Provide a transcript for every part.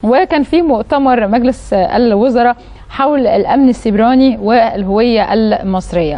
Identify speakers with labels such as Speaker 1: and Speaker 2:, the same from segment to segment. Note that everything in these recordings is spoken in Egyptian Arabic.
Speaker 1: وكان في مؤتمر مجلس الوزراء حول الامن السيبراني والهويه المصريه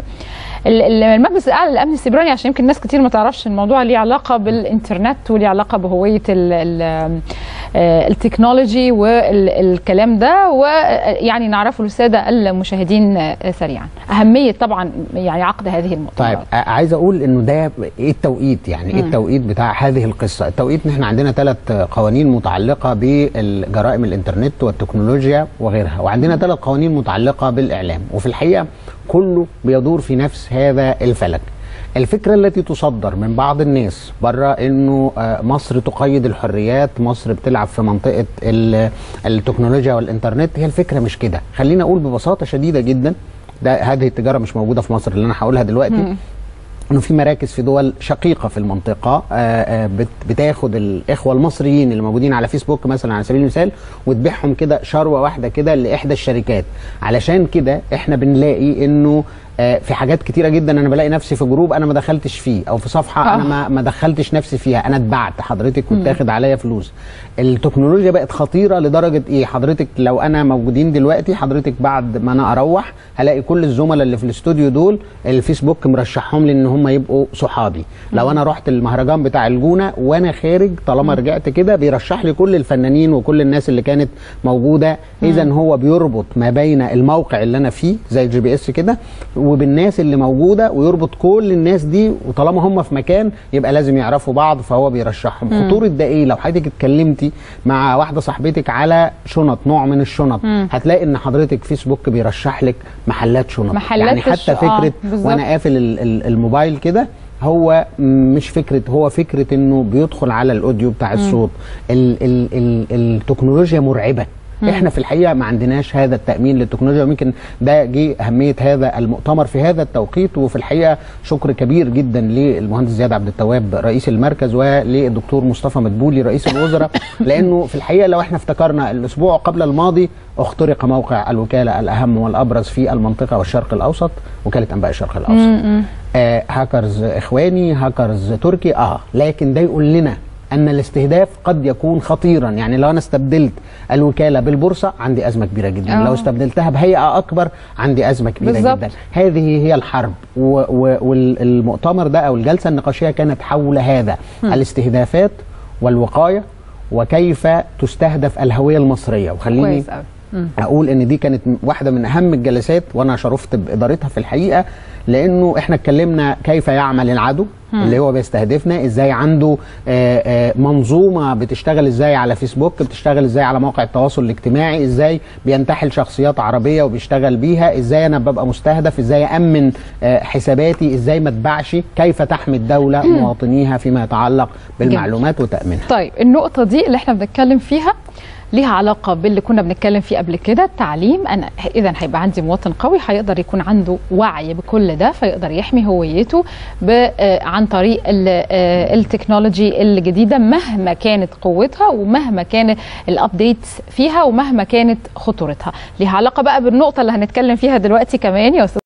Speaker 1: المجلس الاعلى للامن السيبراني عشان يمكن ناس كتير ما تعرفش الموضوع ليه علاقه بالانترنت وليه علاقه بهويه ال ال التكنولوجي والكلام ده ويعني نعرفه للساده المشاهدين سريعا اهميه طبعا يعني عقد هذه المؤتمرات
Speaker 2: طيب عايز اقول انه ده ايه التوقيت يعني ايه التوقيت بتاع هذه القصه التوقيت ان احنا عندنا ثلاث قوانين متعلقه بالجرائم الانترنت والتكنولوجيا وغيرها وعندنا ثلاث قوانين متعلقه بالاعلام وفي الحقيقه كله بيدور في نفس هذا الفلك الفكرة التي تصدر من بعض الناس بره انه مصر تقيد الحريات مصر بتلعب في منطقة التكنولوجيا والانترنت هي الفكرة مش كده خلينا اقول ببساطة شديدة جدا ده هذه التجارة مش موجودة في مصر اللي انا هقولها دلوقتي م. انه في مراكز في دول شقيقه في المنطقه بتاخد الاخوه المصريين اللي موجودين على فيسبوك مثلا على سبيل المثال وتبيعهم كده شروه واحده كده لاحدى الشركات علشان كده احنا بنلاقي انه في حاجات كتيره جدا انا بلاقي نفسي في جروب انا ما دخلتش فيه او في صفحه أوه. انا ما ما دخلتش نفسي فيها انا اتبعت حضرتك واتاخد عليا فلوس التكنولوجيا بقت خطيره لدرجه ايه حضرتك لو انا موجودين دلوقتي حضرتك بعد ما انا اروح هلاقي كل الزملاء اللي في الاستوديو دول الفيسبوك مرشحهم لي ان هم يبقوا صحابي لو انا رحت المهرجان بتاع الجونه وانا خارج طالما رجعت كده بيرشح لي كل الفنانين وكل الناس اللي كانت موجوده اذا هو بيربط ما بين الموقع اللي انا فيه زي الجي بي اس كده وبالناس اللي موجوده ويربط كل الناس دي وطالما هم في مكان يبقى لازم يعرفوا بعض فهو بيرشحهم خطوره ده ايه لو حضرتك اتكلمتي مع واحده صاحبتك على شنط نوع من الشنط مم. هتلاقي ان حضرتك فيسبوك بيرشح لك محلات شنط
Speaker 1: محلات
Speaker 2: يعني حتى فكره آه وانا قافل الموبايل كده هو مش فكره هو فكره انه بيدخل على الاوديو بتاع الصوت ال ال ال التكنولوجيا مرعبه مم. احنا في الحقيقه ما عندناش هذا التامين للتكنولوجيا ويمكن ده جه اهميه هذا المؤتمر في هذا التوقيت وفي الحقيقه شكر كبير جدا للمهندس زياد عبد التواب رئيس المركز وللدكتور مصطفى مدبولي رئيس الوزراء لانه في الحقيقه لو احنا افتكرنا الاسبوع قبل الماضي اخترق موقع الوكاله الاهم والابرز في المنطقه والشرق الاوسط وكاله انباء الشرق الاوسط آه هاكرز اخواني هاكرز تركي اه لكن ده يقول لنا ان الاستهداف قد يكون خطيرا يعني لو انا استبدلت الوكاله بالبورصه عندي ازمه كبيره جدا أوه. لو استبدلتها بهيئه اكبر عندي ازمه كبيره بالزبط. جدا هذه هي الحرب والمؤتمر ده او الجلسه النقاشيه كانت حول هذا م. الاستهدافات والوقايه وكيف تستهدف الهويه المصريه وخليني اقول ان دي كانت واحده من اهم الجلسات وانا شرفت بادارتها في الحقيقه لانه احنا اتكلمنا كيف يعمل العدو م. اللي هو بيستهدفنا ازاي عنده آآ آآ منظومه بتشتغل ازاي على فيسبوك بتشتغل ازاي على مواقع التواصل الاجتماعي ازاي بينتحل شخصيات عربيه وبيشتغل بيها ازاي انا ببقى مستهدف ازاي امن حساباتي ازاي ما اتباعش كيف تحمي الدوله مواطنيها فيما يتعلق بالمعلومات وتامينها
Speaker 1: طيب النقطه دي اللي احنا بنتكلم فيها ليها علاقه باللي كنا بنتكلم فيه قبل كده التعليم انا اذا هيبقى عندي مواطن قوي هيقدر يكون عنده وعي بكل ده فيقدر يحمي هويته عن طريق التكنولوجي الجديده مهما كانت قوتها ومهما كان الابديتس فيها ومهما كانت خطورتها ليها علاقه بقى بالنقطه اللي هنتكلم فيها دلوقتي كمان يا استاذ